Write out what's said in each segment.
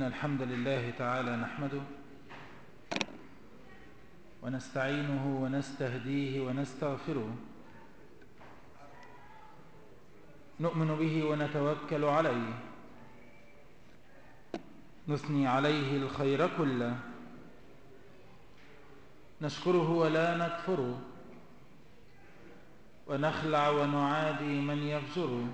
الحمد لله تعالى نحمده ونستعينه ونستهديه ونستغفره نؤمن به ونتوكل عليه نثني عليه الخير كله نشكره ولا نكفره ونخلع ونعادي من يفجره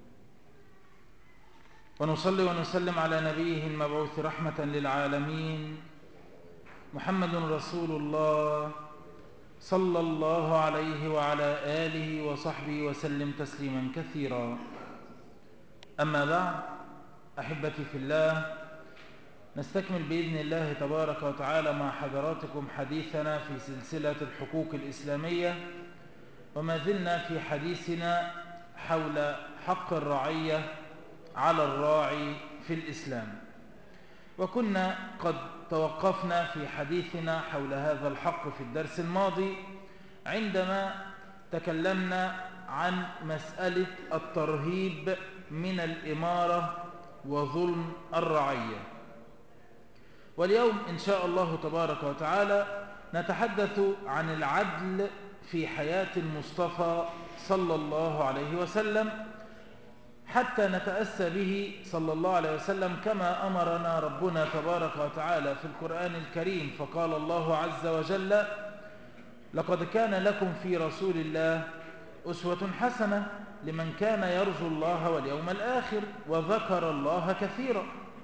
ونصلي ونسلم على نبيه المبعوث رحمة للعالمين محمد رسول الله صلى الله عليه وعلى آله وصحبه وسلم تسليما كثيرا أما بعد أحبتي في الله نستكمل بإذن الله تبارك وتعالى مع حضراتكم حديثنا في سلسلة الحقوق الإسلامية وما زلنا في حديثنا حول حق الرعية على الراعي في الإسلام وكنا قد توقفنا في حديثنا حول هذا الحق في الدرس الماضي عندما تكلمنا عن مسألة الترهيب من الإمارة وظلم الرعية واليوم إن شاء الله تبارك وتعالى نتحدث عن العدل في حياة المصطفى صلى الله عليه وسلم حتى نتأسى به صلى الله عليه وسلم كما أمرنا ربنا تبارك وتعالى في القرآن الكريم فقال الله عز وجل لقد كان لكم في رسول الله أسوة حسنة لمن كان يرجو الله واليوم الآخر وذكر الله كثيرا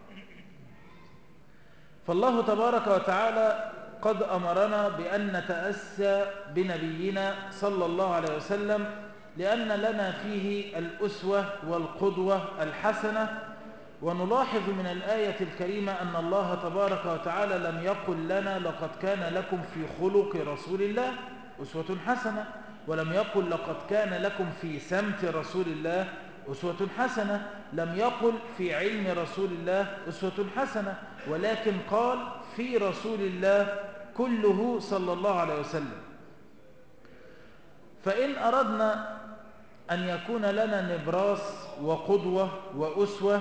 فالله تبارك وتعالى قد أمرنا بأن نتأسى بنبينا صلى الله عليه وسلم لأن لنا فيه الأسوة والقدوة الحسنة ونلاحظ من الآية الكريمة أن الله تبارك وتعالى لم يقل لنا لقد كان لكم في خلق رسول الله أسوة حسنة ولم يقل لقد كان لكم في سمت رسول الله أسوة حسنة لم يقل في علم رسول الله أسوة حسنة ولكن قال في رسول الله كله صلى الله عليه وسلم فإن أردنا أن يكون لنا نبراس وقدوة وأسوة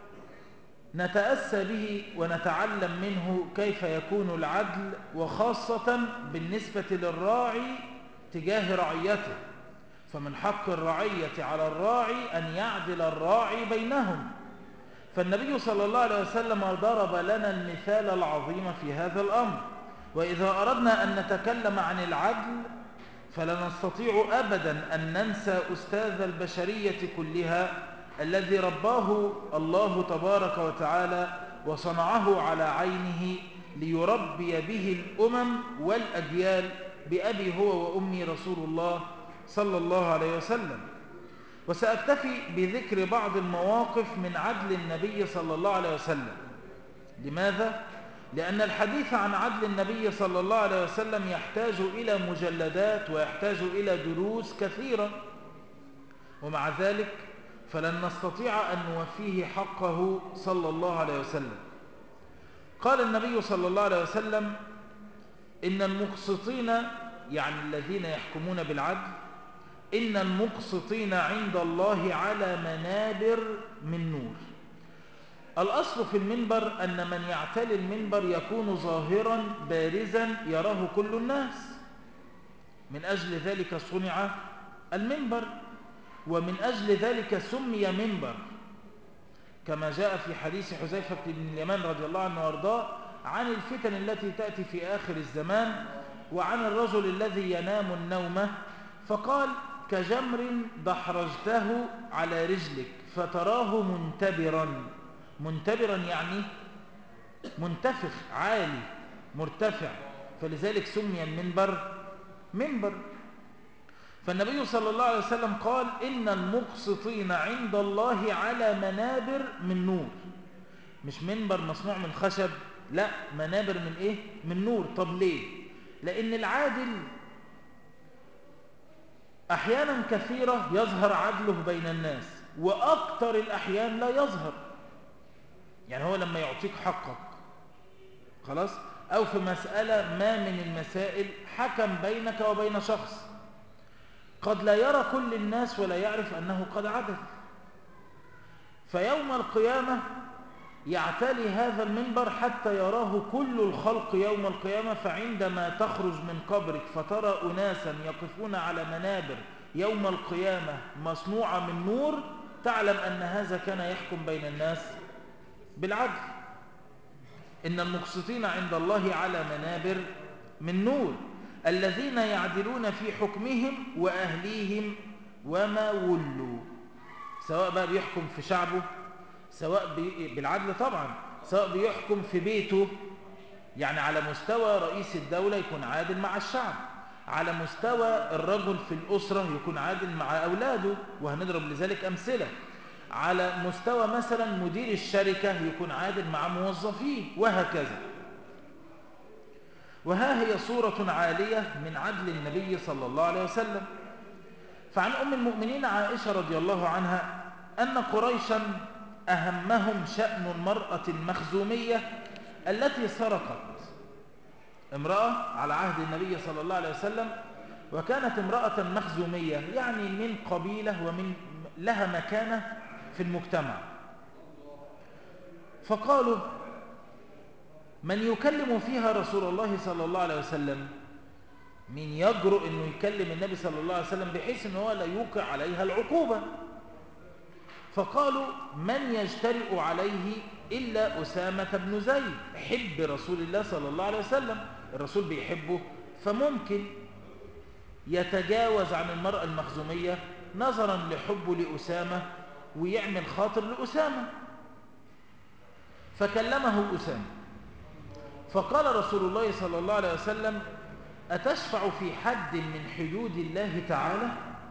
نتأسى به ونتعلم منه كيف يكون العدل وخاصة بالنسبة للراعي تجاه رعيته فمن حق الرعية على الراعي أن يعدل الراعي بينهم فالنبي صلى الله عليه وسلم ضرب لنا المثال العظيم في هذا الأمر وإذا أردنا أن نتكلم عن العدل فلا نستطيع أبدا أن ننسى أستاذ البشرية كلها الذي رباه الله تبارك وتعالى وصنعه على عينه ليربي به الأمم والأجيال بأبي هو وأمي رسول الله صلى الله عليه وسلم وسأكتفي بذكر بعض المواقف من عدل النبي صلى الله عليه وسلم لماذا؟ لأن الحديث عن عدل النبي صلى الله عليه وسلم يحتاج إلى مجلدات ويحتاج إلى دروس كثيرة ومع ذلك فلن نستطيع أن نوفيه حقه صلى الله عليه وسلم قال النبي صلى الله عليه وسلم إن المقسطين يعني الذين يحكمون بالعدل إن المقسطين عند الله على منابر من نور الأصل في المنبر أن من يعتلي المنبر يكون ظاهرا بارزا يراه كل الناس من أجل ذلك صنع المنبر ومن أجل ذلك سمي منبر كما جاء في حديث حذيفة بن اليمان رضي الله عنه وارضاه عن الفتن التي تأتي في آخر الزمان وعن الرجل الذي ينام النوم فقال كجمر دحرجته على رجلك فتراه منتبرا منتبرا يعني منتفخ عالي مرتفع فلذلك سمي المنبر منبر فالنبي صلى الله عليه وسلم قال إن المقسطين عند الله على منابر من نور مش منبر مصنوع من خشب لا منابر من ايه من نور طب ليه لأن العادل أحيانا كثيرة يظهر عدله بين الناس وأكثر الأحيان لا يظهر يعني هو لما يعطيك حقك خلاص أو في مسألة ما من المسائل حكم بينك وبين شخص قد لا يرى كل الناس ولا يعرف أنه قد عدل فيوم القيامة يعتلي هذا المنبر حتى يراه كل الخلق يوم القيامة فعندما تخرج من قبرك فترى أناسا يقفون على منابر يوم القيامة مصنوعة من نور تعلم أن هذا كان يحكم بين الناس بالعدل إن المقسطين عند الله على منابر من نور الذين يعدلون في حكمهم وأهليهم وما ولوا سواء بقى بيحكم في شعبه سواء بالعدل طبعا سواء بيحكم في بيته يعني على مستوى رئيس الدولة يكون عادل مع الشعب على مستوى الرجل في الأسرة يكون عادل مع أولاده وهنضرب لذلك أمثلة على مستوى مثلا مدير الشركة يكون عادل مع موظفيه وهكذا وها هي صورة عالية من عدل النبي صلى الله عليه وسلم فعن أم المؤمنين عائشة رضي الله عنها أن قريشا أهمهم شأن المرأة المخزومية التي سرقت امرأة على عهد النبي صلى الله عليه وسلم وكانت امرأة مخزومية يعني من قبيلة ومن لها مكانة في المجتمع فقالوا من يكلم فيها رسول الله صلى الله عليه وسلم من يجرؤ انه يكلم النبي صلى الله عليه وسلم بحيث ان هو لا يوقع عليها العقوبة فقالوا من يجترئ عليه إلا أسامة بن زيد حب رسول الله صلى الله عليه وسلم الرسول بيحبه فممكن يتجاوز عن المرأة المخزومية نظرا لحبه لأسامة ويعمل خاطر لأسامة فكلمه أسامة فقال رسول الله صلى الله عليه وسلم أتشفع في حد من حدود الله تعالى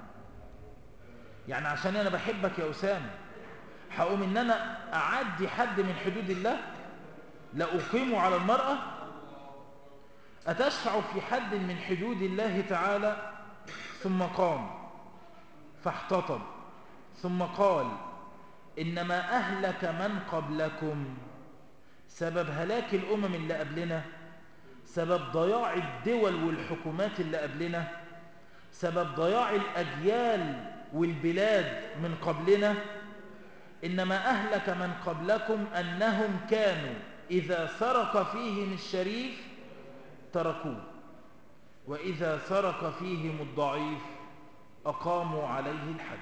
يعني عشان أنا بحبك يا أسامة هقوم إن أنا أعدي حد من حدود الله لأقيمه على المرأة أتشفع في حد من حدود الله تعالى ثم قام فاحتطب ثم قال إنما أهلك من قبلكم سبب هلاك الأمم اللي قبلنا سبب ضياع الدول والحكومات اللي قبلنا سبب ضياع الأجيال والبلاد من قبلنا إنما أهلك من قبلكم أنهم كانوا إذا سرق فيهم الشريف تركوه وإذا سرق فيهم الضعيف أقاموا عليه الحد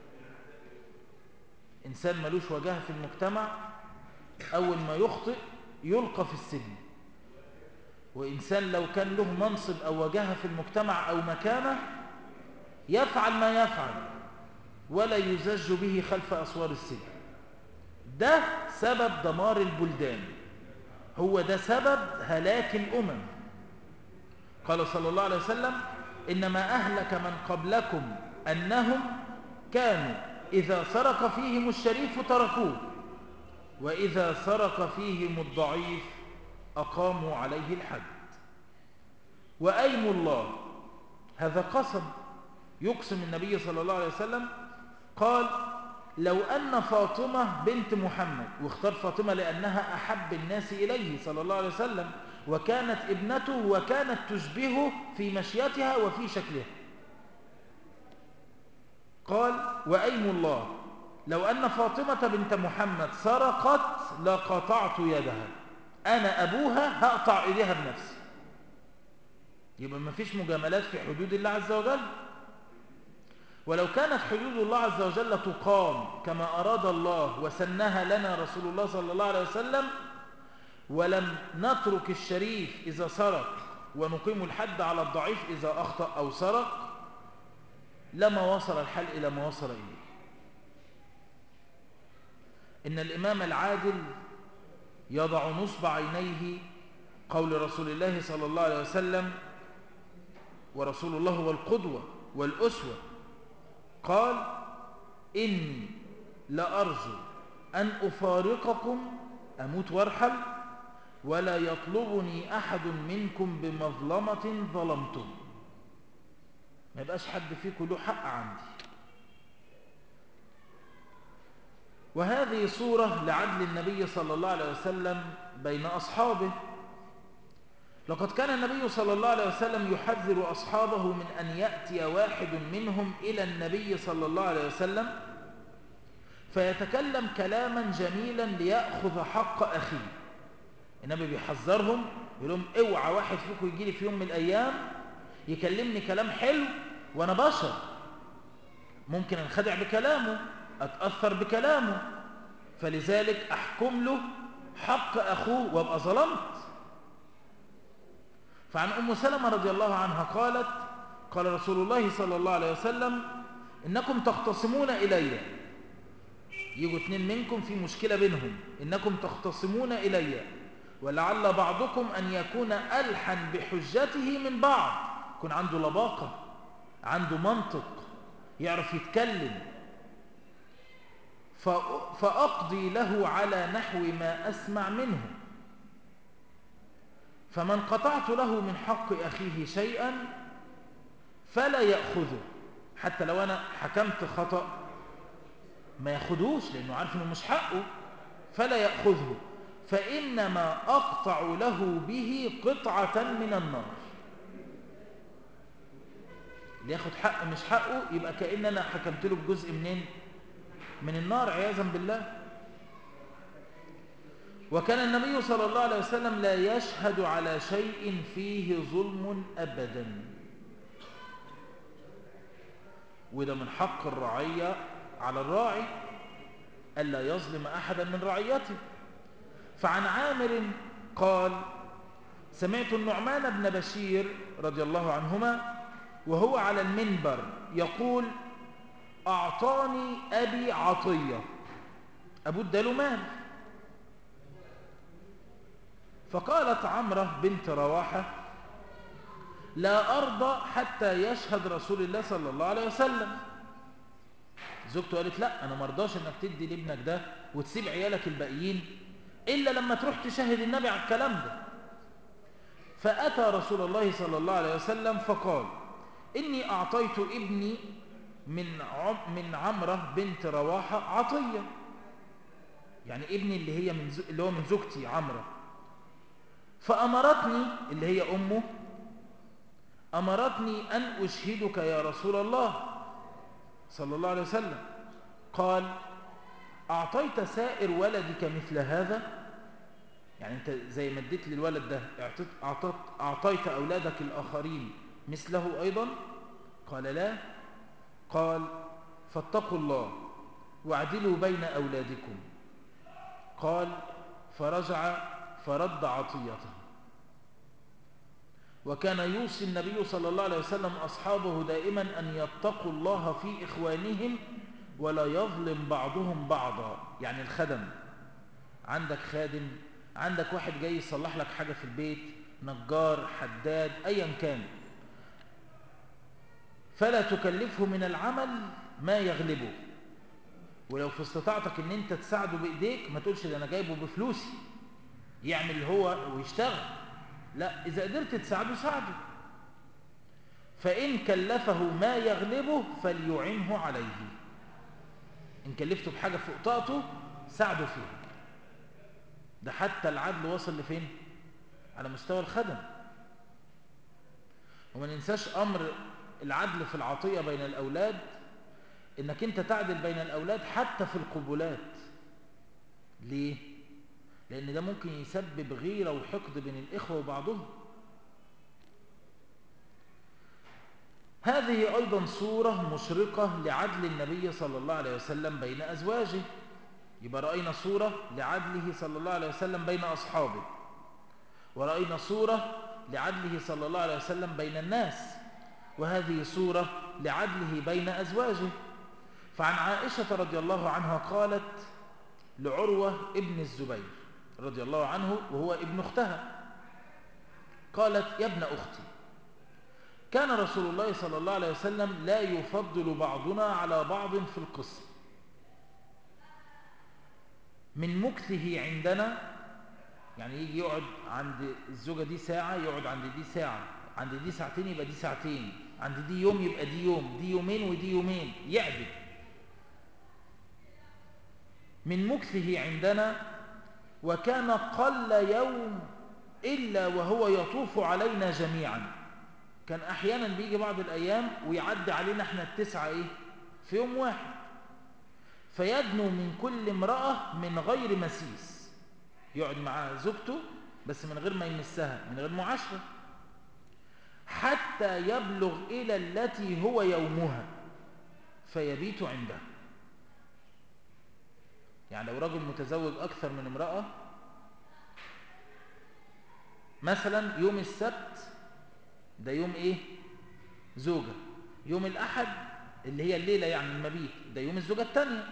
إنسان ملوش وجهة في المجتمع أول ما يخطئ يلقى في السجن وإنسان لو كان له منصب أو وجهة في المجتمع أو مكانة يفعل ما يفعل ولا يزج به خلف أسوار السجن ده سبب دمار البلدان هو ده سبب هلاك الأمم قال صلى الله عليه وسلم إنما أهلك من قبلكم أنهم كانوا إذا سرق فيهم الشريف تركوه وإذا سرق فيهم الضعيف أقاموا عليه الحد وأيم الله هذا قسم يقسم النبي صلى الله عليه وسلم قال لو أن فاطمة بنت محمد واختار فاطمة لأنها أحب الناس إليه صلى الله عليه وسلم وكانت ابنته وكانت تشبهه في مشيتها وفي شكلها قال وأيم الله لو أن فاطمة بنت محمد سرقت لقطعت يدها أنا أبوها هقطع إيديها بنفسي يبقى ما فيش مجاملات في حدود الله عز وجل ولو كانت حدود الله عز وجل تقام كما أراد الله وسنها لنا رسول الله صلى الله عليه وسلم ولم نترك الشريف إذا سرق ونقيم الحد على الضعيف إذا أخطأ أو سرق لما وصل الحال إلى ما وصل إليه إن الإمام العادل يضع نصب عينيه قول رسول الله صلى الله عليه وسلم ورسول الله هو القدوة والأسوة قال إني لأرجو أن أفارقكم أموت وارحل ولا يطلبني أحد منكم بمظلمة ظلمتم ما يبقاش حد فيكم له حق عندي وهذه صورة لعدل النبي صلى الله عليه وسلم بين أصحابه لقد كان النبي صلى الله عليه وسلم يحذر أصحابه من أن يأتي واحد منهم إلى النبي صلى الله عليه وسلم فيتكلم كلاما جميلا ليأخذ حق أخيه النبي بيحذرهم يقول لهم اوعى واحد فيكم يجي لي في يوم من الأيام يكلمني كلام حلو وأنا بشر ممكن انخدع بكلامه أتأثر بكلامه فلذلك أحكم له حق أخوه وابقى ظلمت فعن أم سلمة رضي الله عنها قالت قال رسول الله صلى الله عليه وسلم إنكم تختصمون إلي يجوا اتنين منكم في مشكلة بينهم إنكم تختصمون إلي ولعل بعضكم أن يكون ألحن بحجته من بعض يكون عنده لباقة عنده منطق يعرف يتكلم فأقضي له على نحو ما أسمع منه فمن قطعت له من حق أخيه شيئا فلا يأخذه حتى لو أنا حكمت خطأ ما يأخذوش لأنه عارف أنه مش حقه فلا يأخذه فإنما أقطع له به قطعة من النار اللي ياخد حق مش حقه يبقى كأن أنا حكمت له بجزء منين من النار عياذا بالله وكان النبي صلى الله عليه وسلم لا يشهد على شيء فيه ظلم أبدا وده من حق الرعية على الراعي ألا يظلم أحدا من رعيته فعن عامر قال سمعت النعمان بن بشير رضي الله عنهما وهو على المنبر يقول أعطاني أبي عطية أبو اداله مال فقالت عمرة بنت رواحة لا أرضى حتى يشهد رسول الله صلى الله عليه وسلم زوجته قالت لا أنا مرضاش أنك تدي لابنك ده وتسيب عيالك الباقيين إلا لما تروح تشهد النبي على الكلام ده فأتى رسول الله صلى الله عليه وسلم فقال إني أعطيت ابني من عم من عمرة بنت رواحة عطية يعني ابني اللي هي من زو... اللي هو من زوجتي عمرة فأمرتني اللي هي أمه أمرتني أن أشهدك يا رسول الله صلى الله عليه وسلم قال أعطيت سائر ولدك مثل هذا يعني أنت زي ما اديت للولد ده أعطيت, أعطيت, أعطيت أولادك الآخرين مثله أيضا قال لا قال فاتقوا الله واعدلوا بين أولادكم قال فرجع فرد عطيته وكان يوصي النبي صلى الله عليه وسلم أصحابه دائما أن يتقوا الله في إخوانهم ولا يظلم بعضهم بعضا يعني الخدم عندك خادم عندك واحد جاي يصلح لك حاجة في البيت نجار حداد أيا كان فلا تكلفه من العمل ما يغلبه ولو في استطاعتك ان انت تساعده بايديك ما تقولش ده انا جايبه بفلوسي يعمل هو ويشتغل لا اذا قدرت تساعده ساعده فان كلفه ما يغلبه فليعنه عليه ان كلفته بحاجه فوق طاقته ساعده فيها ده حتى العدل وصل لفين على مستوى الخدم وما ننساش امر العدل في العطية بين الأولاد إنك أنت تعدل بين الأولاد حتى في القبولات ليه؟ لأن ده ممكن يسبب غيرة وحقد بين الإخوة وبعضهم هذه أيضا صورة مشرقة لعدل النبي صلى الله عليه وسلم بين أزواجه يبقى رأينا صورة لعدله صلى الله عليه وسلم بين أصحابه ورأينا صورة لعدله صلى الله عليه وسلم بين الناس وهذه صورة لعدله بين أزواجه فعن عائشة رضي الله عنها قالت لعروة ابن الزبير رضي الله عنه وهو ابن اختها قالت يا ابن أختي كان رسول الله صلى الله عليه وسلم لا يفضل بعضنا على بعض في القسم من مكثه عندنا يعني يجي يقعد عند الزوجة دي ساعة يقعد عند دي ساعة عند دي ساعتين يبقى دي ساعتين عند دي يوم يبقى دي يوم دي يومين ودي يومين يعدل من مكثه عندنا وكان قل يوم إلا وهو يطوف علينا جميعا كان أحيانا بيجي بعض الأيام ويعدي علينا احنا التسعة إيه في يوم واحد فيدنو من كل امرأة من غير مسيس يقعد مع زوجته بس من غير ما يمسها من غير معاشرة حتى يبلغ إلى التي هو يومها فيبيت عندها يعني لو رجل متزوج أكثر من امرأة مثلا يوم السبت ده يوم ايه زوجة يوم الأحد اللي هي الليلة يعني المبيت ده يوم الزوجة الثانية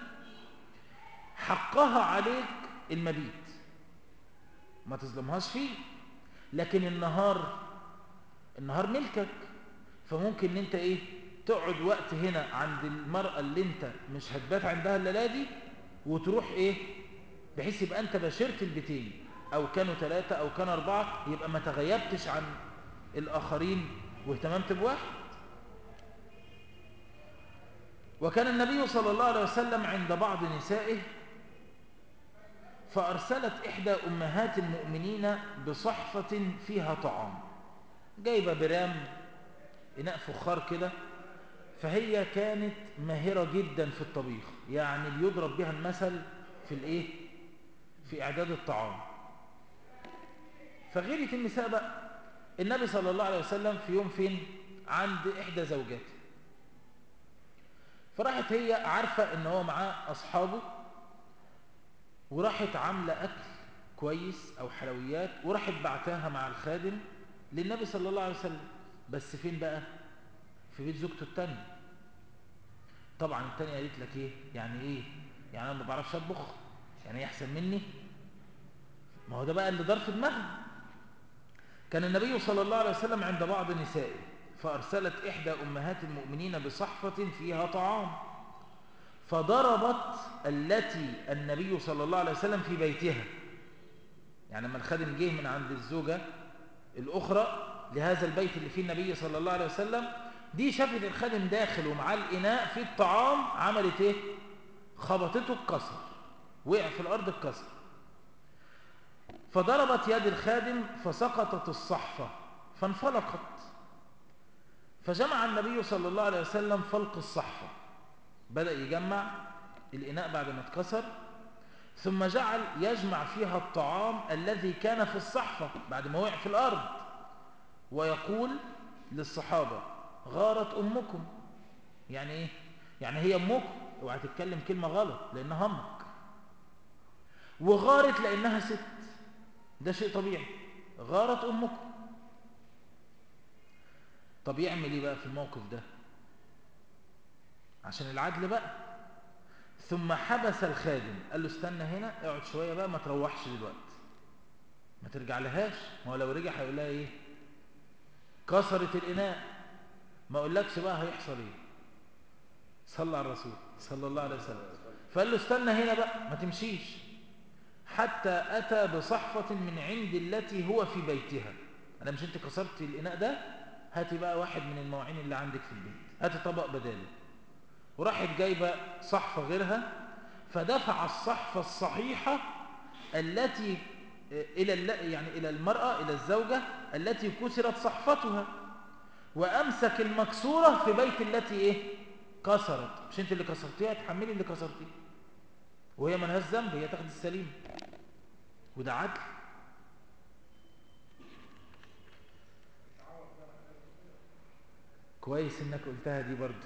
حقها عليك المبيت ما تظلمهاش فيه لكن النهار النهار ملكك فممكن ان انت ايه تقعد وقت هنا عند المرأة اللي انت مش هتبات عندها الليلة دي وتروح ايه بحيث يبقى انت بشرت البيتين او كانوا ثلاثة او كانوا اربعة يبقى ما تغيبتش عن الاخرين واهتممت بواحد وكان النبي صلى الله عليه وسلم عند بعض نسائه فأرسلت إحدى أمهات المؤمنين بصحفة فيها طعام جايبة برام إناء فخار كده فهي كانت ماهرة جدا في الطبيخ يعني بيضرب بها المثل في الإيه؟ في إعداد الطعام فغيرت النساء بقى النبي صلى الله عليه وسلم في يوم فين عند إحدى زوجاته فراحت هي عارفة ان هو معاه اصحابه وراحت عاملة اكل كويس او حلويات وراحت بعتاها مع الخادم للنبي صلى الله عليه وسلم بس فين بقى في بيت زوجته التانية طبعا التانية قالت لك ايه يعني ايه يعني انا ما بعرفش اطبخ يعني ايه احسن مني ما هو ده بقى اللي دار في دماغها كان النبي صلى الله عليه وسلم عند بعض نسائه فأرسلت إحدى أمهات المؤمنين بصحفة فيها طعام فضربت التي النبي صلى الله عليه وسلم في بيتها يعني لما الخادم جه من عند الزوجة الأخرى لهذا البيت اللي فيه النبي صلى الله عليه وسلم دي شافت الخادم داخل ومعاه الإناء في الطعام عملت إيه؟ خبطته اتكسر وقع في الأرض اتكسر فضربت يد الخادم فسقطت الصحفة فانفلقت فجمع النبي صلى الله عليه وسلم فلق الصحفة بدأ يجمع الإناء بعد ما اتكسر ثم جعل يجمع فيها الطعام الذي كان في الصحفة بعد ما وقع في الأرض ويقول للصحابة غارت أمكم يعني إيه؟ يعني هي أمكم اوعى تتكلم كلمة غلط لأنها أمك وغارت لأنها ست ده شيء طبيعي غارت أمكم طب يعمل ايه بقى في الموقف ده عشان العدل بقى ثم حبس الخادم قال له استنى هنا اقعد شوية بقى ما تروحش دلوقتي ما ترجع لهاش ما هو لو رجع هيقول لها ايه كسرت الاناء ما اقولكش بقى هيحصل ايه صلى على الرسول صلى الله عليه وسلم فقال له استنى هنا بقى ما تمشيش حتى اتى بصحفة من عند التي هو في بيتها انا مش انت كسرت الاناء ده هاتي بقى واحد من المواعين اللي عندك في البيت هاتي طبق بداله وراحت جايبه صحفه غيرها فدفع الصحفه الصحيحه التي الى يعني الى المراه الى الزوجه التي كسرت صحفتها وامسك المكسوره في بيت التي ايه كسرت مش انت اللي كسرتيها تحملي اللي كسرتيه وهي ملهاش ذنب هي تاخد السليم وده عدل كويس انك قلتها دي برضو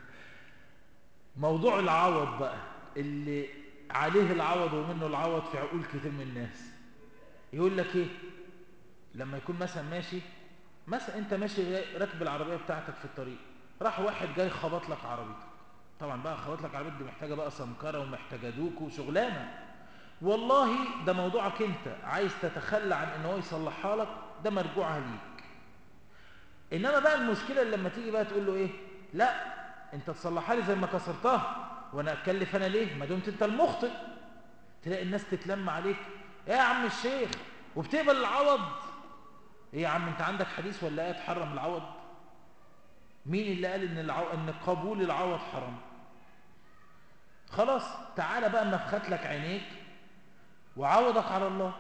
موضوع العوض بقى اللي عليه العوض ومنه العوض في عقول كتير من الناس يقول لك ايه لما يكون مثلا ماشي مثلا انت ماشي راكب العربيه بتاعتك في الطريق راح واحد جاي خبط لك عربيتك طبعا بقى خبط لك عربيتك دي محتاجه بقى سمكره ومحتاجه دوك وشغلانه والله ده موضوعك انت عايز تتخلى عن ان هو يصلحها لك ده مرجوعها ليك انما بقى المشكله اللي لما تيجي بقى تقول له ايه لا انت تصلحها لي زي ما كسرتها وانا اتكلف انا ليه ما دمت انت المخطئ تلاقي الناس تتلم عليك ايه يا عم الشيخ وبتقبل العوض ايه يا عم انت عندك حديث ولا ايه تحرم العوض مين اللي قال ان العو... ان قبول العوض حرام خلاص تعالى بقى مفخت لك عينيك وعوضك على الله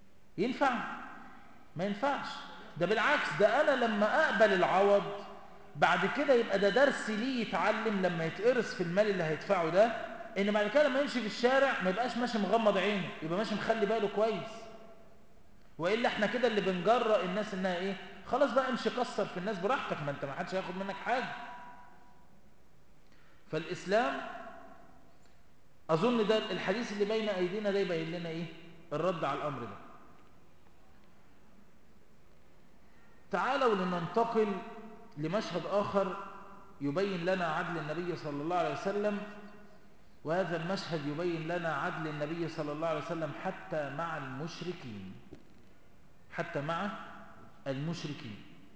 ينفع ما ينفعش ده بالعكس ده انا لما اقبل العوض بعد كده يبقى ده درس ليه يتعلم لما يتقرص في المال اللي هيدفعه ده ان بعد كده لما يمشي في الشارع ما يبقاش ماشي مغمض عينه يبقى ماشي مخلي باله كويس والا احنا كده اللي بنجرأ الناس انها ايه خلاص بقى امشي كسر في الناس براحتك ما انت ما حدش هياخد منك حاجه فالاسلام اظن ده الحديث اللي بين ايدينا ده يبين لنا ايه الرد على الامر ده تعالوا لننتقل لمشهد آخر يبين لنا عدل النبي صلى الله عليه وسلم وهذا المشهد يبين لنا عدل النبي صلى الله عليه وسلم حتى مع المشركين حتى مع المشركين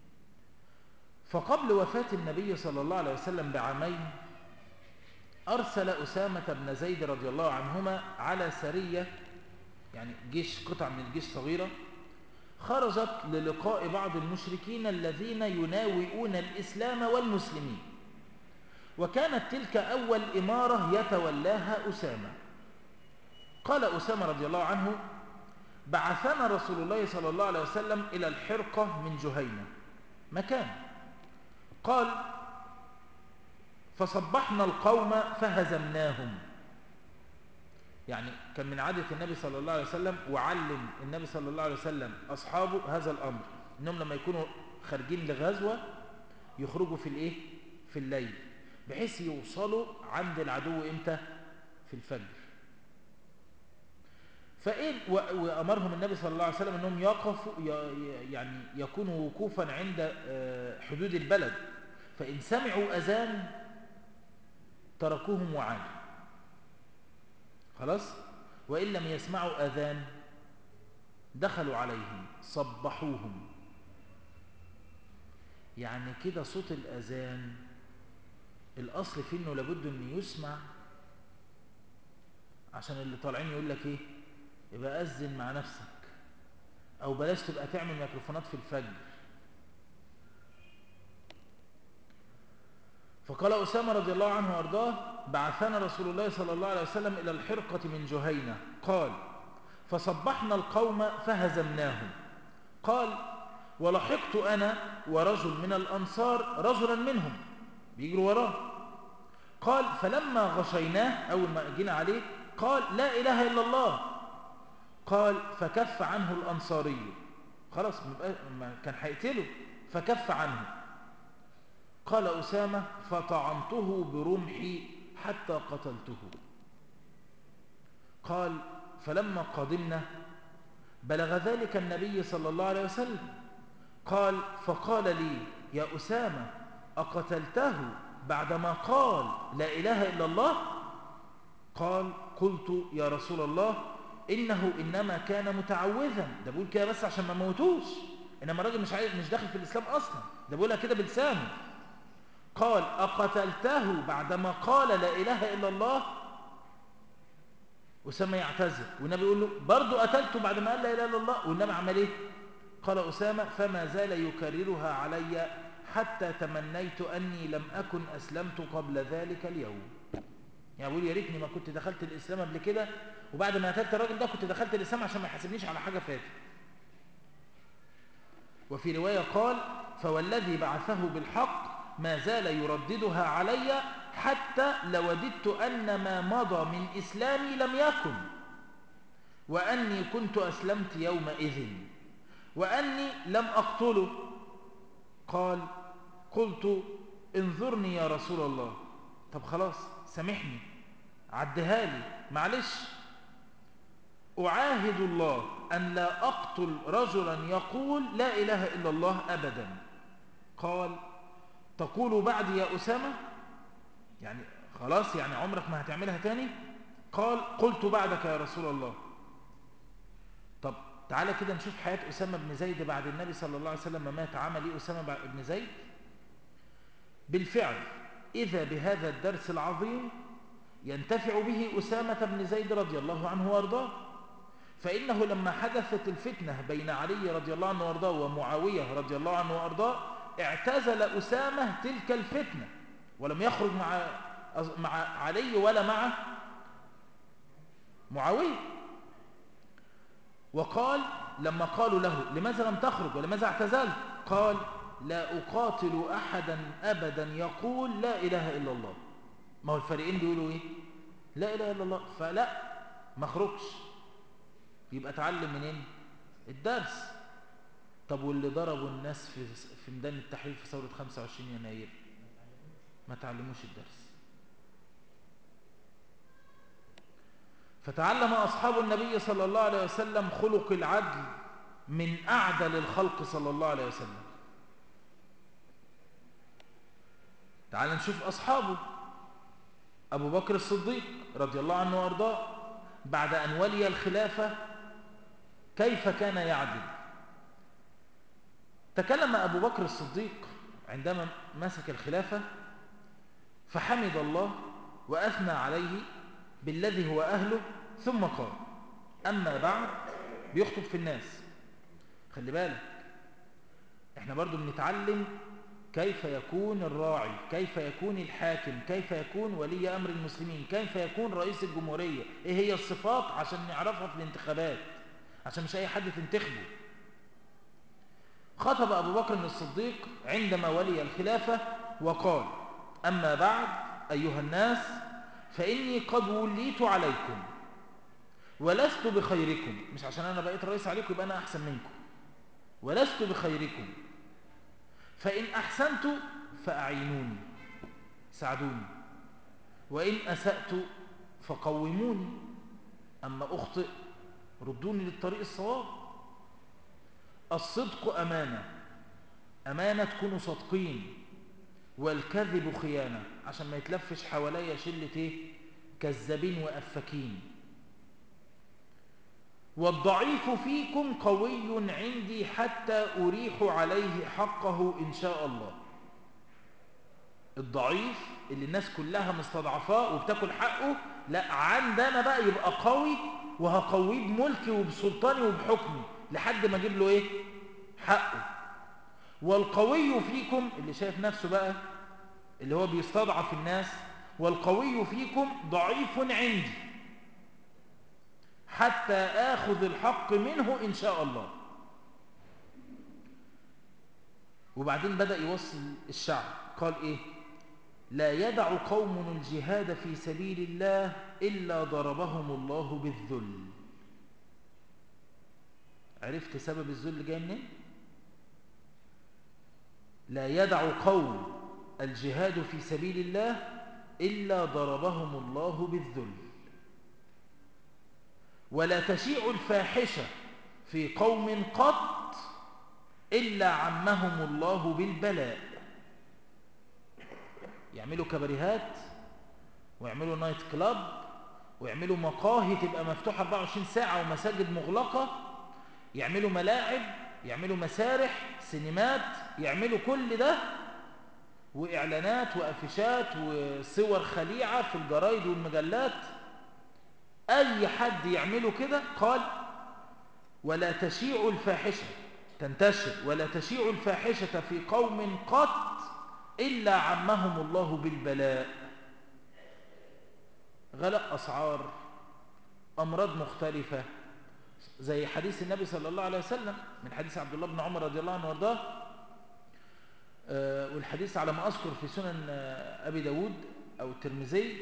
فقبل وفاة النبي صلى الله عليه وسلم بعامين أرسل أسامة بن زيد رضي الله عنهما على سرية يعني جيش قطع من الجيش صغيرة خرجت للقاء بعض المشركين الذين يناوئون الإسلام والمسلمين وكانت تلك أول إمارة يتولاها أسامة قال أسامة رضي الله عنه بعثنا رسول الله صلى الله عليه وسلم إلى الحرقة من جهينة مكان قال فصبحنا القوم فهزمناهم يعني كان من عادة النبي صلى الله عليه وسلم وعلم النبي صلى الله عليه وسلم أصحابه هذا الأمر إنهم لما يكونوا خارجين لغزوة يخرجوا في الإيه؟ في الليل بحيث يوصلوا عند العدو إمتى؟ في الفجر فإيه وأمرهم النبي صلى الله عليه وسلم أنهم يقفوا يعني يكونوا وقوفا عند حدود البلد فإن سمعوا أذان تركوهم وعادوا خلاص وإن لم يسمعوا أذان دخلوا عليهم صبحوهم يعني كده صوت الأذان الأصل فيه أنه لابد أن يسمع عشان اللي طالعين يقول لك إيه يبقى أذن مع نفسك أو بلاش تبقى تعمل ميكروفونات في الفجر فقال أسامة رضي الله عنه وأرضاه بعثنا رسول الله صلى الله عليه وسلم إلى الحرقة من جهينة قال فصبحنا القوم فهزمناهم قال ولحقت أنا ورجل من الأنصار رجلا منهم بيجروا وراه قال فلما غشيناه أول ما جينا عليه قال لا إله إلا الله قال فكف عنه الأنصاري خلاص ما كان هيقتله فكف عنه قال أسامة فطعنته برمحي حتى قتلته قال فلما قدمنا بلغ ذلك النبي صلى الله عليه وسلم قال فقال لي يا أسامة أقتلته بعدما قال لا إله إلا الله قال قلت يا رسول الله إنه إنما كان متعوذا ده بقول كده بس عشان ما موتوش إنما الراجل مش عايز مش داخل في الإسلام أصلا ده بقولها كده بلسانه قال أقتلته بعدما قال لا إله إلا الله أسامة يعتذر والنبي يقول له برضو قتلته بعد ما قال لا إله إلا الله والنبي عمل إيه قال أسامة فما زال يكررها علي حتى تمنيت أني لم أكن أسلمت قبل ذلك اليوم يعني بقول يا ريتني ما كنت دخلت الإسلام قبل كده وبعد ما قتلت الراجل ده كنت دخلت الإسلام عشان ما يحاسبنيش على حاجة فاتت وفي رواية قال فوالذي بعثه بالحق ما زال يرددها علي حتى لوددت أن ما مضى من إسلامي لم يكن وأني كنت أسلمت يومئذ وأني لم أقتله قال قلت انظرني يا رسول الله طب خلاص سامحني عدها لي معلش أعاهد الله أن لا أقتل رجلا يقول لا إله إلا الله أبدا قال تقول بعد يا أسامة يعني خلاص يعني عمرك ما هتعملها تاني قال قلت بعدك يا رسول الله طب تعالى كده نشوف حياة أسامة بن زيد بعد النبي صلى الله عليه وسلم ما مات عمل إيه أسامة بن زيد بالفعل إذا بهذا الدرس العظيم ينتفع به أسامة بن زيد رضي الله عنه وارضاه فإنه لما حدثت الفتنة بين علي رضي الله عنه وارضاه ومعاوية رضي الله عنه وارضاه اعتزل أسامة تلك الفتنة ولم يخرج مع مع علي ولا مع معاوية وقال لما قالوا له لماذا لم تخرج ولماذا اعتزلت قال لا أقاتل أحدا أبدا يقول لا إله إلا الله ما هو الفريقين بيقولوا إيه لا إله إلا الله فلا ما اخرجش يبقى اتعلم منين الدرس طب واللي ضربوا الناس في في ميدان التحرير في ثورة 25 يناير ما تعلموش الدرس فتعلم أصحاب النبي صلى الله عليه وسلم خلق العدل من أعدل الخلق صلى الله عليه وسلم تعال نشوف أصحابه أبو بكر الصديق رضي الله عنه وأرضاه بعد أن ولي الخلافة كيف كان يعدل تكلم أبو بكر الصديق عندما مسك الخلافة فحمد الله وأثنى عليه بالذي هو أهله ثم قال أما بعد بيخطب في الناس خلي بالك احنا برضو بنتعلم كيف يكون الراعي كيف يكون الحاكم كيف يكون ولي أمر المسلمين كيف يكون رئيس الجمهورية ايه هي الصفات عشان نعرفها في الانتخابات عشان مش أي حد تنتخبه خطب أبو بكر الصديق عندما ولي الخلافة وقال أما بعد أيها الناس فإني قد وليت عليكم ولست بخيركم مش عشان أنا بقيت رئيس عليكم يبقى أنا أحسن منكم ولست بخيركم فإن أحسنت فأعينوني ساعدوني وإن أسأت فقوموني أما أخطئ ردوني للطريق الصواب الصدق أمانة أمانة تكونوا صادقين والكذب خيانة عشان ما يتلفش حواليا شلة ايه كذابين وأفكين والضعيف فيكم قوي عندي حتى أريح عليه حقه إن شاء الله الضعيف اللي الناس كلها مستضعفاه وبتاكل حقه لا عندنا بقى يبقى قوي وهقويه بملكي وبسلطاني وبحكمي لحد ما اجيب له ايه حقه والقوي فيكم اللي شايف نفسه بقى اللي هو بيستضعف الناس والقوي فيكم ضعيف عندي حتى آخذ الحق منه إن شاء الله وبعدين بدأ يوصل الشعب قال إيه لا يدع قوم الجهاد في سبيل الله إلا ضربهم الله بالذل عرفت سبب الذل جاي منين لا يدع قوم الجهاد في سبيل الله إلا ضربهم الله بالذل ولا تشيع الفاحشة في قوم قط إلا عمهم الله بالبلاء يعملوا كبريهات ويعملوا نايت كلاب ويعملوا مقاهي تبقى مفتوحة 24 ساعة ومساجد مغلقة يعملوا ملاعب يعملوا مسارح سينمات يعملوا كل ده وإعلانات وأفشات وصور خليعة في الجرايد والمجلات أي حد يعمله كده قال ولا تشيع الفاحشة تنتشر ولا تشيع الفاحشة في قوم قط إلا عمهم الله بالبلاء غلاء أسعار أمراض مختلفة زي حديث النبي صلى الله عليه وسلم من حديث عبد الله بن عمر رضي الله عنه وارضاه أه والحديث على ما أذكر في سنن أبي داود أو الترمذي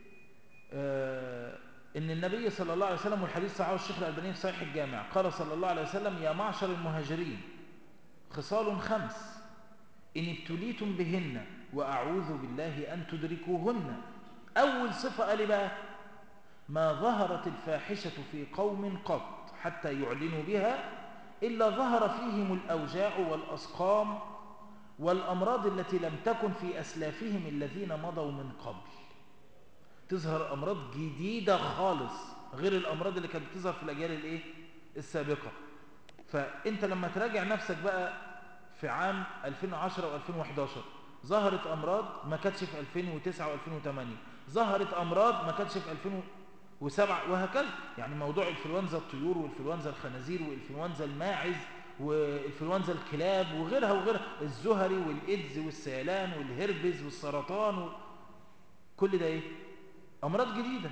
أه إن النبي صلى الله عليه وسلم والحديث صحيح الشيخ الألباني في صحيح الجامع قال صلى الله عليه وسلم يا معشر المهاجرين خصال خمس إن ابتليتم بهن وأعوذ بالله أن تدركوهن أول صفة قال بقى ما ظهرت الفاحشة في قوم قط حتى يعلنوا بها إلا ظهر فيهم الأوجاع والأسقام والأمراض التي لم تكن في أسلافهم الذين مضوا من قبل تظهر أمراض جديدة خالص غير الأمراض اللي كانت بتظهر في الأجيال الإيه؟ السابقة فأنت لما تراجع نفسك بقى في عام 2010 و2011 ظهرت أمراض ما كانتش في 2009 و2008 ظهرت أمراض ما كانتش في 2007 وهكذا يعني موضوع انفلونزا الطيور والانفلونزا الخنازير والانفلونزا الماعز والانفلونزا الكلاب وغيرها وغيرها الزهري والإيدز والسيلان والهربز والسرطان و... كل ده ايه أمراض جديدة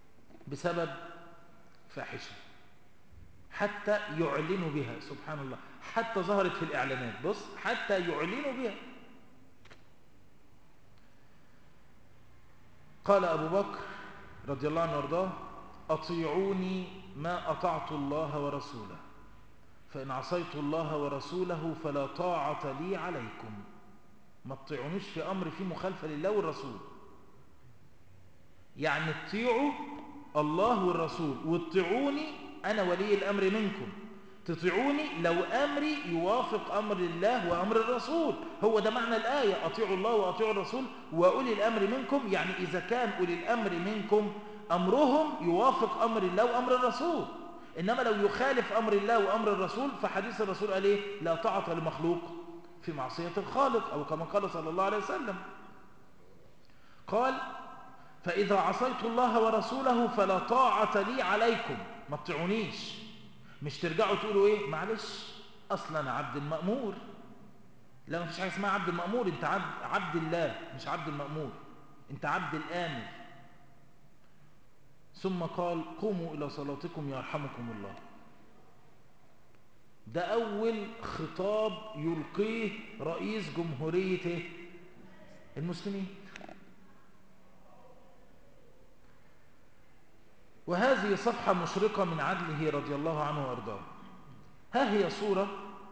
بسبب فاحشة حتى يعلنوا بها سبحان الله حتى ظهرت في الإعلانات بص حتى يعلنوا بها قال أبو بكر رضي الله عنه وارضاه أطيعوني ما أطعت الله ورسوله فإن عصيت الله ورسوله فلا طاعة لي عليكم ما تطيعونيش في أمر فيه مخالفة لله والرسول يعني تطيعوا الله والرسول وتطيعوني أنا ولي الأمر منكم تطيعوني لو أمري يوافق أمر الله وأمر الرسول هو ده معنى الآية أطيعوا الله وأطيعوا الرسول وأولي الأمر منكم يعني إذا كان أولي الأمر منكم أمرهم يوافق أمر الله وأمر الرسول إنما لو يخالف أمر الله وأمر الرسول فحديث الرسول قال إيه لا طاعة لمخلوق في معصية الخالق أو كما قال صلى الله عليه وسلم قال فإذا عصيت الله ورسوله فلا طاعة لي عليكم ما تطيعونيش مش ترجعوا تقولوا ايه معلش اصلا عبد المأمور لا ما فيش حاجه اسمها عبد المأمور انت عبد, عبد الله مش عبد المأمور انت عبد الآمر ثم قال قوموا إلى صلاتكم يرحمكم الله ده أول خطاب يلقيه رئيس جمهورية المسلمين وهذه صفحة مشرقة من عدله رضي الله عنه وارضاه ها هي صورة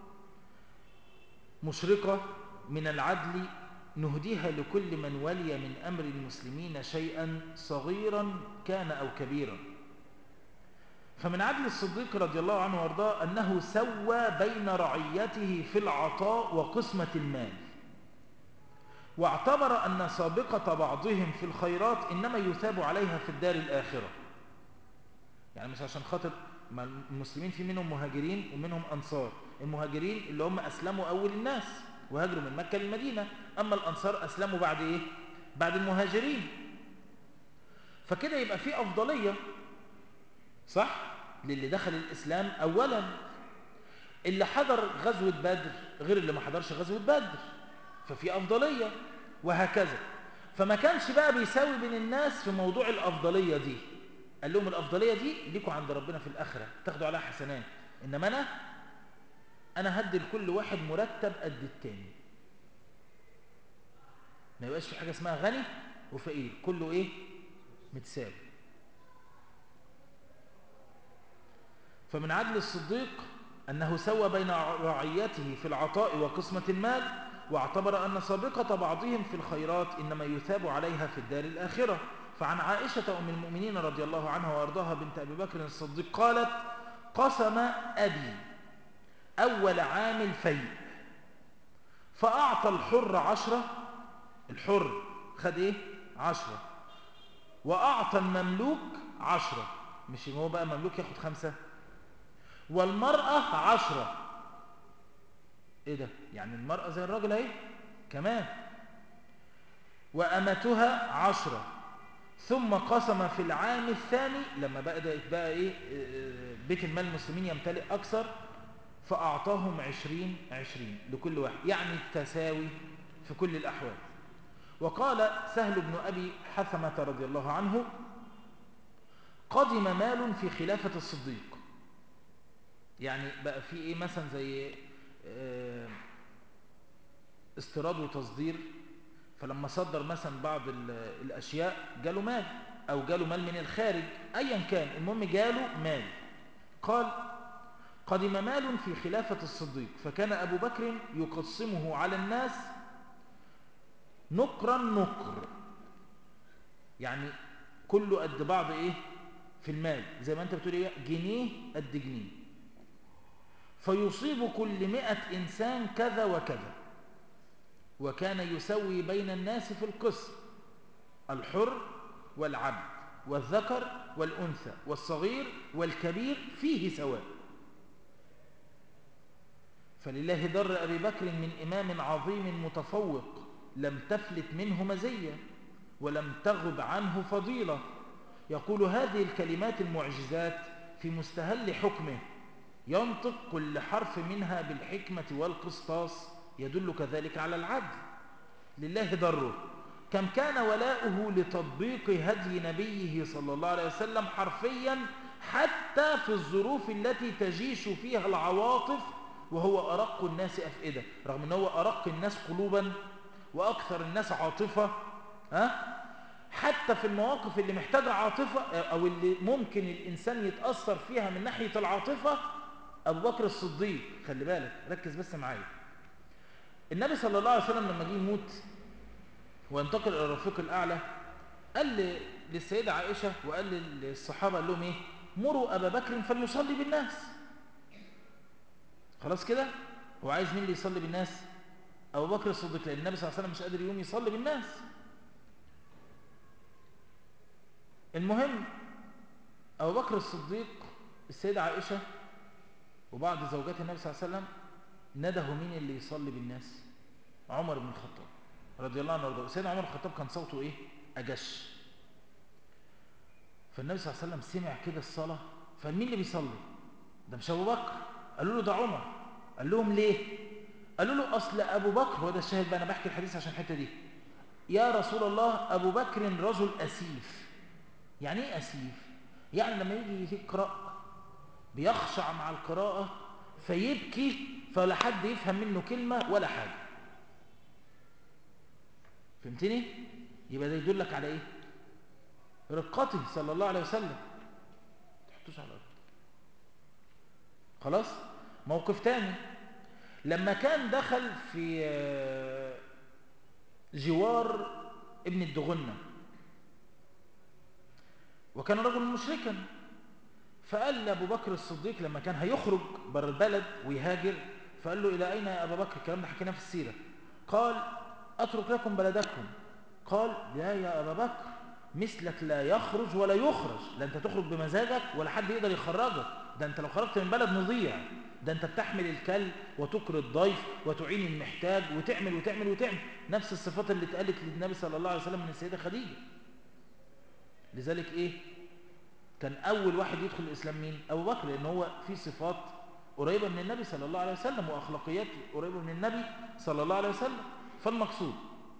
مشرقة من العدل نهديها لكل من ولي من أمر المسلمين شيئا صغيرا كان أو كبيرا فمن عدل الصديق رضي الله عنه وارضاه أنه سوى بين رعيته في العطاء وقسمة المال واعتبر أن سابقة بعضهم في الخيرات إنما يثاب عليها في الدار الآخرة يعني مش عشان خاطر المسلمين في منهم مهاجرين ومنهم أنصار المهاجرين اللي هم أسلموا أول الناس وهاجروا من مكة للمدينة أما الأنصار أسلموا بعد إيه؟ بعد المهاجرين فكده يبقى في أفضلية صح؟ للي دخل الإسلام أولا اللي حضر غزوة بدر غير اللي ما حضرش غزوة بدر ففي أفضلية وهكذا فما كانش بقى بيساوي بين الناس في موضوع الأفضلية دي قال لهم الأفضلية دي ليكوا عند ربنا في الآخرة تاخدوا عليها حسنات إنما أنا أنا هدي لكل واحد مرتب قد التاني ما يبقاش في حاجة اسمها غني وفقير كله إيه متساوي فمن عدل الصديق أنه سوى بين رعيته في العطاء وقسمة المال واعتبر أن سابقة بعضهم في الخيرات إنما يثاب عليها في الدار الآخرة فعن عائشة أم المؤمنين رضي الله عنها وأرضاها بنت أبي بكر الصديق قالت قسم أبي أول عام الفيء فأعطى الحر عشرة الحر خد إيه عشرة وأعطى المملوك عشرة مش هو بقى مملوك ياخد خمسة والمرأة عشرة إيه ده يعني المرأة زي الراجل اهي كمان وأمتها عشرة ثم قسم في العام الثاني لما بدأت بقى إيه بيت المال المسلمين يمتلئ أكثر فأعطاهم عشرين عشرين لكل واحد يعني التساوي في كل الأحوال وقال سهل بن أبي حثمة رضي الله عنه قدم مال في خلافة الصديق يعني بقى في إيه مثلا زي استيراد وتصدير فلما صدر مثلا بعض الأشياء جاله مال أو جاله مال من الخارج أيا كان المهم جاله مال قال قدم مال في خلافة الصديق فكان أبو بكر يقسمه على الناس نقرا نقر يعني كله قد بعض إيه في المال زي ما أنت بتقول إيه جنيه قد جنيه فيصيب كل مئة إنسان كذا وكذا وكان يسوي بين الناس في القسم الحر والعبد والذكر والأنثى والصغير والكبير فيه سواء فلله در أبي بكر من إمام عظيم متفوق لم تفلت منه مزية ولم تغب عنه فضيلة يقول هذه الكلمات المعجزات في مستهل حكمه ينطق كل حرف منها بالحكمة والقسطاس يدل كذلك على العدل لله دره كم كان ولاؤه لتطبيق هدي نبيه صلى الله عليه وسلم حرفيا حتى في الظروف التي تجيش فيها العواطف وهو أرق الناس أفئدة رغم أنه هو أرق الناس قلوبا وأكثر الناس عاطفة ها؟ حتى في المواقف اللي محتاجة عاطفة أو اللي ممكن الإنسان يتأثر فيها من ناحية العاطفة أبو بكر الصديق خلي بالك ركز بس معايا النبي صلى الله عليه وسلم لما جه يموت وانتقل إلى الرفيق الأعلى قال للسيدة عائشة وقال للصحابة قال لهم إيه مروا أبا بكر فليصلي بالناس خلاص كده هو عايز مين اللي يصلي بالناس أبو بكر الصديق لأن النبي صلى الله عليه وسلم مش قادر يقوم يصلي بالناس المهم أبو بكر الصديق السيدة عائشة وبعض زوجات النبي صلى الله عليه وسلم ندهوا مين اللي يصلي بالناس عمر بن الخطاب رضي الله عنه وارضاه سيدنا عمر الخطاب كان صوته ايه أجش فالنبي صلى الله عليه وسلم سمع كده الصلاة فمين اللي بيصلي ده مش أبو بكر قالوا له ده عمر قال لهم ليه قالوا له أصل أبو بكر هو ده الشاهد بقى أنا بحكي الحديث عشان الحتة دي يا رسول الله أبو بكر رجل أسيف يعني ايه أسيف يعني لما يجي يقرأ بيخشع مع القراءة فيبكي فلا حد يفهم منه كلمة ولا حاجة فهمتني يبقى ده يدلك على ايه رقته صلى الله عليه وسلم تحطوش على الارض خلاص موقف تاني لما كان دخل في جوار ابن الدغنة وكان رجل مشركا فقال لأبو بكر الصديق لما كان هيخرج بر البلد ويهاجر فقال له إلى أين يا أبا بكر الكلام ده حكيناه في السيرة قال أترك لكم بلدكم قال لا يا أبا بكر مثلك لا يخرج ولا يخرج لا أنت تخرج بمزاجك ولا حد يقدر يخرجك ده أنت لو خرجت من بلد نضيع ده أنت بتحمل الكل وتكر الضيف وتعين المحتاج وتعمل وتعمل وتعمل نفس الصفات اللي اتقالت للنبي صلى الله عليه وسلم من السيدة خديجة لذلك إيه كان أول واحد يدخل الإسلام مين أبو بكر لأن هو في صفات قريبة من النبي صلى الله عليه وسلم وأخلاقيات قريبة من النبي صلى الله عليه وسلم فالمقصود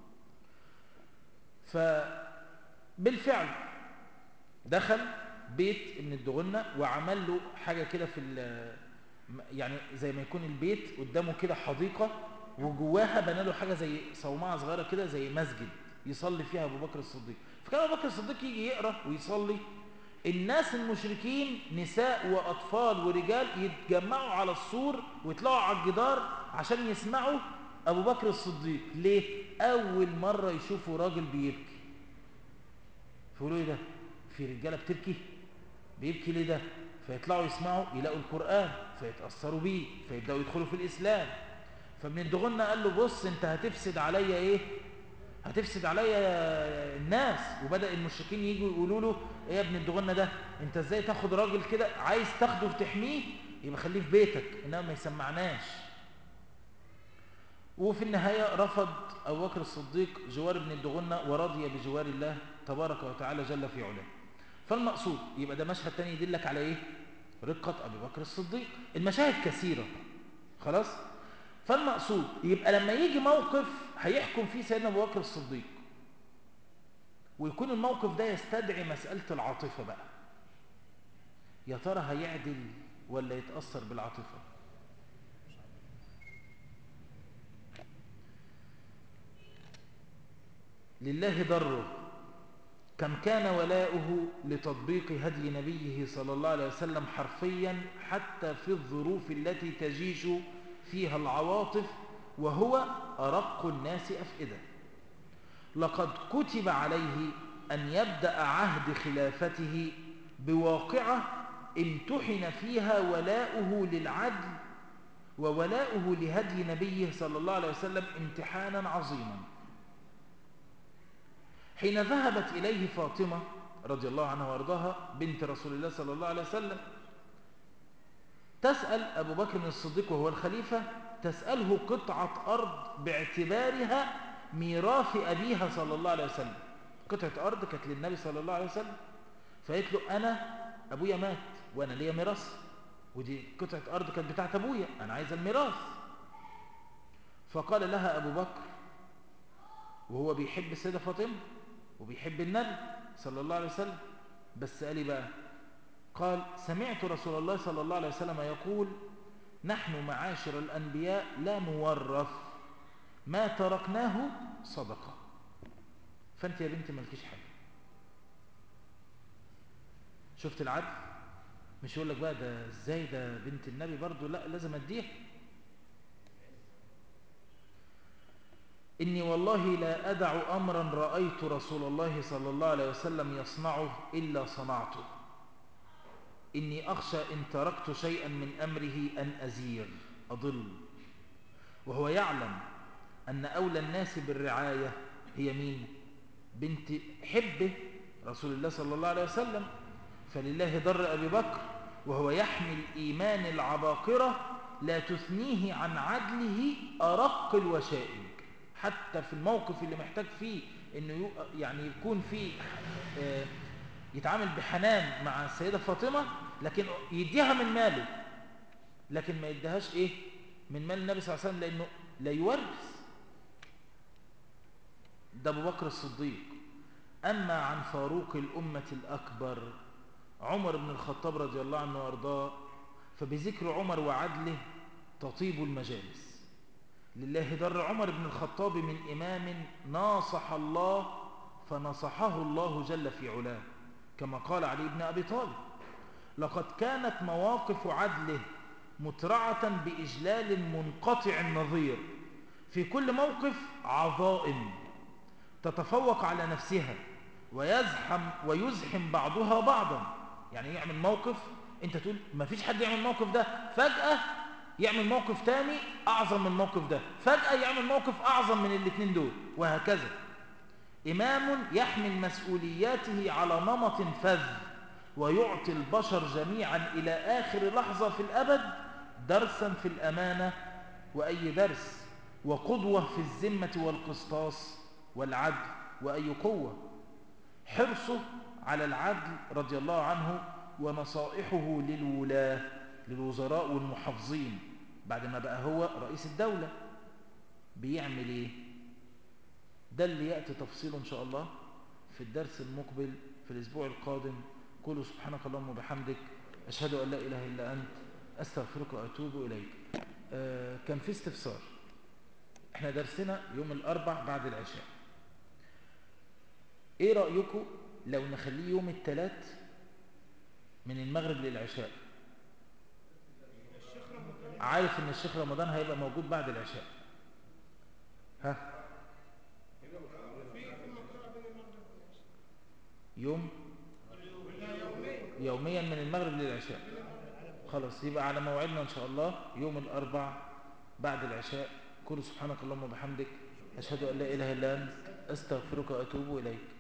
فبالفعل دخل بيت ابن الدغنة وعمل له حاجة كده في يعني زي ما يكون البيت قدامه كده حديقة وجواها بنى له حاجة زي صومعة صغيرة كده زي مسجد يصلي فيها أبو بكر الصديق فكان أبو بكر الصديق يجي يقرأ ويصلي الناس المشركين نساء وأطفال ورجال يتجمعوا على السور ويطلعوا على الجدار عشان يسمعوا أبو بكر الصديق ليه؟ أول مرة يشوفوا راجل بيبكي فيقولوا إيه ده؟ في رجالة بتبكي؟ بيبكي ليه ده؟ فيطلعوا يسمعوا يلاقوا القرآن فيتأثروا بيه فيبدأوا يدخلوا في الإسلام فابن الدغنة قال له بص انت هتفسد عليا ايه هتفسد عليا الناس وبدأ المشركين يجوا يقولوا له ايه يا ابن الدغنة ده انت ازاي تاخد راجل كده عايز تاخده وتحميه يبقى خليه في بيتك انما ما يسمعناش وفي النهاية رفض أبو بكر الصديق جوار ابن الدغنة ورضي بجوار الله تبارك وتعالى جل في علاه فالمقصود يبقى ده مشهد تاني يدلك على ايه رقة أبي بكر الصديق المشاهد كثيرة خلاص فالمقصود يبقى لما يجي موقف هيحكم فيه سيدنا أبو بكر الصديق ويكون الموقف ده يستدعي مسألة العاطفة بقى يا ترى هيعدل ولا يتأثر بالعاطفة لله ضره كم كان ولاؤه لتطبيق هدي نبيه صلى الله عليه وسلم حرفيا حتى في الظروف التي تجيش فيها العواطف وهو أرق الناس أفئدة لقد كتب عليه أن يبدأ عهد خلافته بواقعة امتحن فيها ولاؤه للعدل وولاؤه لهدي نبيه صلى الله عليه وسلم امتحانا عظيما حين ذهبت إليه فاطمة رضي الله عنها وارضاها بنت رسول الله صلى الله عليه وسلم تسأل أبو بكر الصديق وهو الخليفة تسأله قطعة أرض باعتبارها ميراث أبيها صلى الله عليه وسلم قطعة أرض كانت للنبي صلى الله عليه وسلم فقالت له أنا أبويا مات وأنا ليا ميراث ودي قطعة أرض كانت بتاعت أبويا أنا عايز الميراث فقال لها أبو بكر وهو بيحب السيدة فاطمة وبيحب النبي صلى الله عليه وسلم بس قال بقى قال سمعت رسول الله صلى الله عليه وسلم يقول نحن معاشر الأنبياء لا نورث ما تركناه صدقة فأنت يا بنتي مالكيش حاجة شفت العدل مش يقول لك بقى ده ازاي ده بنت النبي برضو لا لازم اديها إني والله لا أدع أمرا رأيت رسول الله صلى الله عليه وسلم يصنعه إلا صنعته إني أخشى إن تركت شيئا من أمره أن أزير أضل وهو يعلم أن أولى الناس بالرعاية هي مين؟ بنت حبه رسول الله صلى الله عليه وسلم فلله ضر أبي بكر وهو يحمل إيمان العباقرة لا تثنيه عن عدله أرق الوشائج حتى في الموقف اللي محتاج فيه انه يعني يكون فيه يتعامل بحنان مع السيدة فاطمة لكن يديها من ماله لكن ما يديهاش ايه من مال النبي صلى الله عليه وسلم لانه لا يورث ده ابو بكر الصديق اما عن فاروق الامة الاكبر عمر بن الخطاب رضي الله عنه وارضاه فبذكر عمر وعدله تطيب المجالس لله در عمر بن الخطاب من إمام ناصح الله فنصحه الله جل في علاه كما قال علي بن أبي طالب لقد كانت مواقف عدله مترعة بإجلال منقطع النظير في كل موقف عظائم تتفوق على نفسها ويزحم ويزحم بعضها بعضا يعني يعمل موقف انت تقول ما فيش حد يعمل الموقف ده فجأة يعمل موقف تاني أعظم من الموقف ده فجأة يعمل موقف أعظم من الاثنين دول وهكذا إمام يحمل مسؤولياته على نمط فذ ويعطي البشر جميعا إلى آخر لحظة في الأبد درسا في الأمانة وأي درس وقدوة في الذمة والقسطاس والعدل وأي قوة حرصه على العدل رضي الله عنه ونصائحه للولاة للوزراء والمحافظين بعد ما بقى هو رئيس الدولة بيعمل ايه ده اللي يأتي تفصيله إن شاء الله في الدرس المقبل في الأسبوع القادم قولوا سبحانك اللهم وبحمدك أشهد أن لا إله إلا أنت أستغفرك وأتوب إليك آه كان في استفسار احنا درسنا يوم الأربع بعد العشاء ايه رأيكم لو نخليه يوم الثلاث من المغرب للعشاء عارف ان الشيخ رمضان هيبقى موجود بعد العشاء ها يوم يوميا من المغرب للعشاء خلاص يبقى على موعدنا ان شاء الله يوم الاربع بعد العشاء كل سبحانك اللهم وبحمدك اشهد ان لا اله الا انت استغفرك واتوب اليك